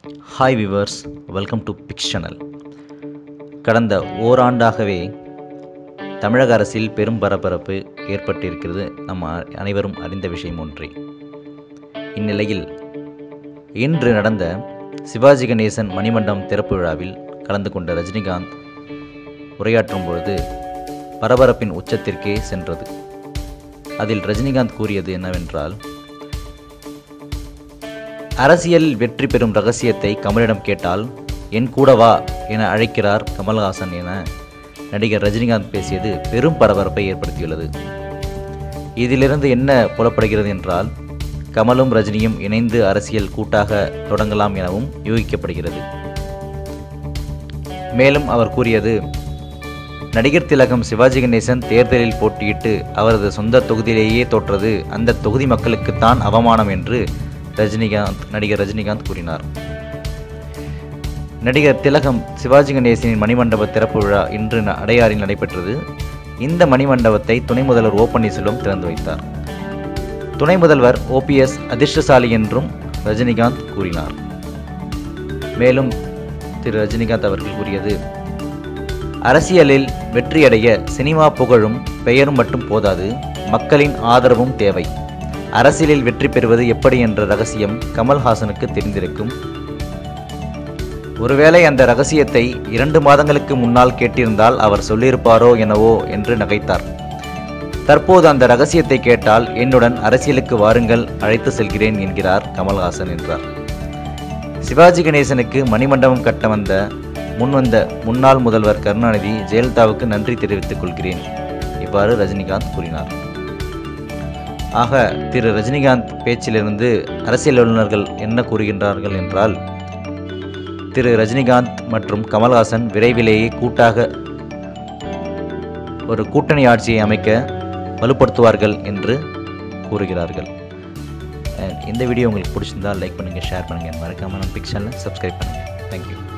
hi viewers welcome to pix channel கடந்த ஓராண்டாகவே தமிழக அரசில் பெரும் பரபரப்பு ஏற்பட்டிருக்கிறது நம்ம அனைவரும் அறிந்த விஷயம் ஒன்றே இந்நிலையில் இன்று நடந்த சிவாஜி கணேசன் மணிமண்டபம் திறப்பு விழாவில் கலந்து கொண்ட ரஜினிகாந்த் உரையாற்றும் பொழுது பரபரப்பின் உச்சத்திற்கே சென்றது அதில் ரஜினிகாந்த் கூறியது என்னவென்றால் அரசியல் வெற்றி பெறும் ரகசியத்தை கமலிடம் கேட்டால் என் கூட வா என அழைக்கிறார் கமல்ஹாசன் என நடிகர் ரஜினிகாந்த் பேசியது பெரும் பரபரப்பை ஏற்படுத்தியுள்ளது இதிலிருந்து என்ன புலப்படுகிறது என்றால் கமலும் ரஜினியும் இணைந்து அரசியல் கூட்டாக தொடங்கலாம் எனவும் யூகிக்கப்படுகிறது மேலும் அவர் கூறியது நடிகர் திலகம் சிவாஜி கணேசன் தேர்தலில் போட்டியிட்டு அவரது சொந்த தொகுதியிலேயே தோற்றது அந்த தொகுதி மக்களுக்குத்தான் அவமானம் என்று ரஜினிகாந்த் நடிகர் ரஜினிகாந்த் கூறினார் நடிகர் திலகம் சிவாஜி கணேசனின் மணிமண்டப திறப்பு விழா இன்று ந- அடையாறில் நடைபெற்றது இந்த மணிமண்டபத்தை துணை முதல்வர் ஓ பன்னீர்செல்வம் திறந்து வைத்தார் துணை முதல்வர் ஓபிஎஸ் அதிர்ஷ்டசாலி என்றும் ரஜினிகாந்த் கூறினார் மேலும் திரு ரஜினிகாந்த் அவர்கள் கூறியது அரசியலில் வெற்றியடைய சினிமா புகழும் பெயரும் மட்டும் போதாது மக்களின் ஆதரவும் தேவை அரசியலில் வெற்றி பெறுவது எப்படி என்ற ரகசியம் கமல்ஹாசனுக்கு தெரிந்திருக்கும் ஒருவேளை அந்த ரகசியத்தை இரண்டு மாதங்களுக்கு முன்னால் கேட்டிருந்தால் அவர் சொல்லியிருப்பாரோ எனவோ என்று நகைத்தார் தற்போது அந்த ரகசியத்தை கேட்டால் என்னுடன் அரசியலுக்கு வாருங்கள் அழைத்து செல்கிறேன் என்கிறார் கமல்ஹாசன் என்றார் சிவாஜி கணேசனுக்கு மணிமண்டபம் கட்ட வந்த முன்வந்த முன்னாள் முதல்வர் கருணாநிதி ஜெயலலிதாவுக்கு நன்றி தெரிவித்துக் கொள்கிறேன் இவ்வாறு ரஜினிகாந்த் கூறினார் ஆக திரு ரஜினிகாந்த் பேச்சிலிருந்து அரசியல் வல்லுநர்கள் என்ன கூறுகின்றார்கள் என்றால் திரு ரஜினிகாந்த் மற்றும் கமல்ஹாசன் விரைவிலேயே கூட்டாக ஒரு கூட்டணி ஆட்சியை அமைக்க வலுப்படுத்துவார்கள் என்று கூறுகிறார்கள் And இந்த வீடியோ உங்களுக்கு பிடிச்சிருந்தால் லைக் பண்ணுங்கள் ஷேர் பண்ணுங்கள் மறக்காமல் நம்ம பிக்சனில் சப்ஸ்கிரைப் பண்ணுங்கள் தேங்க்யூ